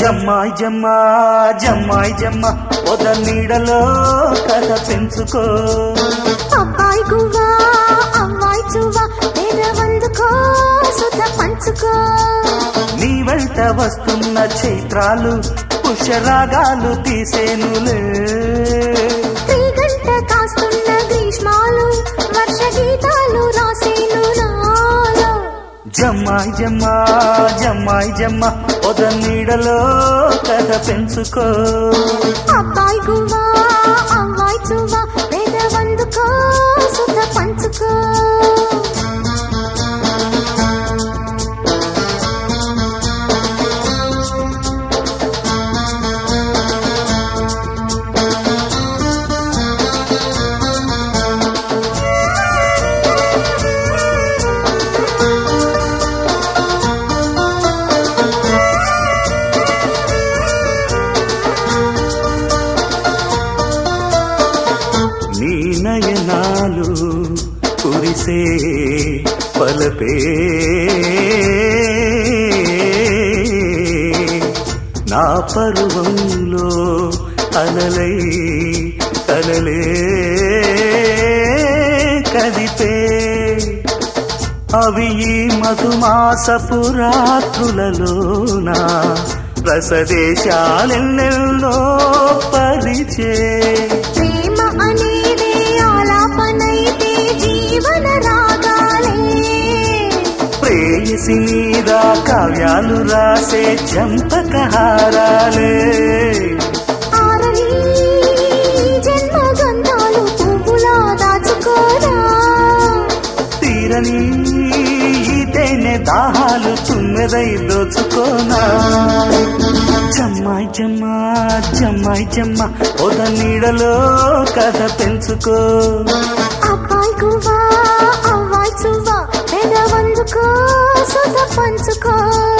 జమ్మాయి జమ్మ జమ్మాయి జమ్మ పొద నీడలో కథ పెంచుకో అబ్బాయి గువ్వా అమ్మాయి చువ్వా తెరవందుకో సుత పంచుకో నీ వెంట వస్తున్న చైత్రాలు పుష్యరాగాలు తీసేనులే గంట కాస్తున్న గ్రీష్మాలు వర్ష గీతాలు రాసేను నాలో జమ్మాయి జమ్మ జమ్మాయి జమ్మ పొద నీడలో కథ పెంచుకో అబ్బాయి గువ్వా అమ్మాయి చువ్వా తెరవందుకో సుత పంచుకో నీ నయనాలు కురిసే పలపే నా పరువంలో అలలై కలలే కదిపే అవి ఈ మధుమాసపు రాత్రులలోన రసదేశాలెన్నెన్నో పరిచే ప్రేమ అనేది ఆలాపనైతే జీవన రాగాలే ప్రేయసి మీద కావ్యాలు రాసే చంపకహారాలే ఆరని జన్మ గంధాలు పువ్వులా దాచుకోరా తీరని ఈ తేనె దాహాలు తుమ్మెదై దోచుకోనా జమ్మాయి జమ్మ జమ్మాయి జమ్మ పొద నీడలో కథ పెంచుకో అబ్బాయి గువ్వా అవ్వాయి చువ్వా పెదవందుకో సుత పంచుకో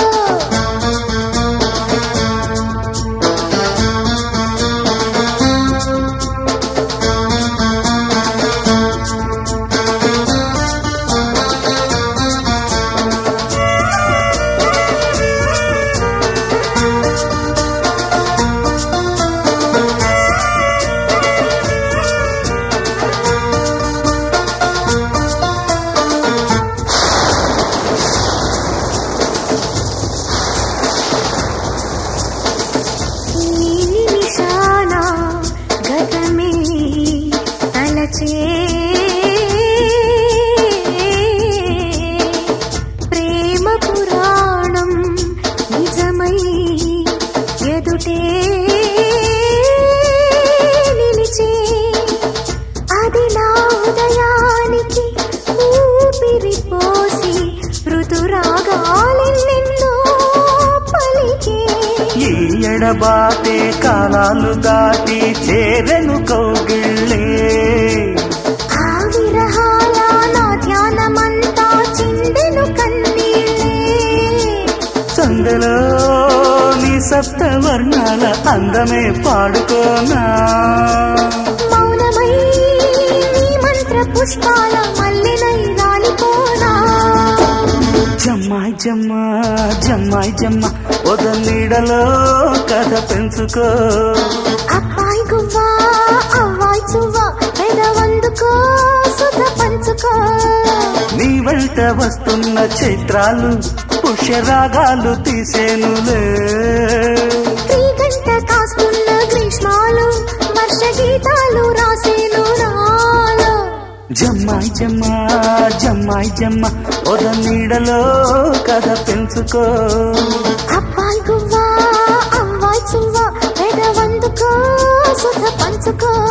ఈ నిమిషాన గతమే తలచే ప్రేమ పురాణం నిజమై ఎదుటే నిలిచే అది నా ఉదయానికి ఊపిరి పోసి ఋతురాగాలెన్నెన్నో పలికే ఈ ఎడబాటే కాలాలు దాటి చేరెను కౌగిళ్ళే ఆ విరహాల నా ధ్యానమంతా చిందెను కన్నీళ్ళే సందలో నీ సప్త వర్ణాల అందమే పాడుకోనా మౌనమై నీ మంత్ర పుష్పాల మల్లెనై రాలిపోనా జమ్మాయి జమ్మ జమ్మాయి జమ్మ పొద నీడలో కథ పెంచుకో అబ్బాయి గువ్వా అవ్వాయి చువ్వా పెదవందుకో సుధ పంచుకో నీ వెంట వస్తున్న చైత్రాలు పుష్యరాగాలు తీసేనులే గంట కాస్తున్న గ్రీష్మాలు వర్ష గీతాలు రాసేను నాలో జమ్మాయి జమ్మ జమ్మాయి జమ్మ పొద నీడలో కథ పెంచుకో అబ్బాయి గువ్వా అవ్వాయి చువ్వా పెదవందుకో సుధ పంచుకో